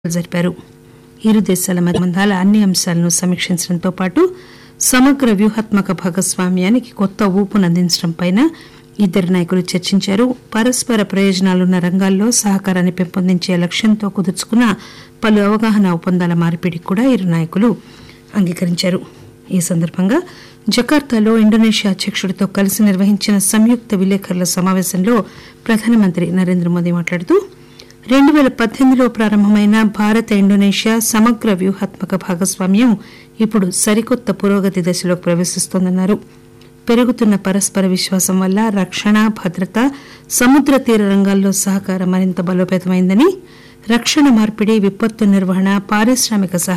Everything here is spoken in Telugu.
జరిపారు ఇరు దేశాల మధ్య సంబంధాల అన్ని అంశాలను సమీక్షించడంతో పాటు సమగ్ర వ్యూహాత్మక భాగస్వామ్యానికి కొత్త ఊపునందించడంపై ఇద్దరు నాయకులు చర్చించారు పరస్పర ప్రయోజనాలున్న రంగాల్లో సహకారాన్ని పెంపొందించే లక్ష్యంతో కుదుర్చుకున్న పలు అవగాహన ఒప్పందాల మార్పిడికి కూడా ఇరు నాయకులు అంగీకరించారు ఈ సందర్భంగా జకార్తాలో ఇండోనేషియా అధ్యకుడితో కలిసి నిర్వహించిన సంయుక్త విలేకరుల సమావేశంలో ప్రధానమంత్రి నరేంద్ర మోదీ మాట్లాడుతూ రెండు పేల పద్దెనిమిదిలో ప్రారంభమైన భారత ఇండోనేషియా సమగ్ర వ్యూహాత్మక భాగస్వామ్యం ఇప్పుడు సరికొత్త పురోగతి దశలోకి ప్రవేశిస్తోందన్నారు పెరుగుతున్న పరస్పర విశ్వాసం వల్ల రక్షణ భద్రత సముద్ర తీర రంగాల్లో సహకారం మరింత బలోపేతమైందని రక్షణ మార్పిడి విపత్తు నిర్వహణ పారిశ్రామిక సహకారం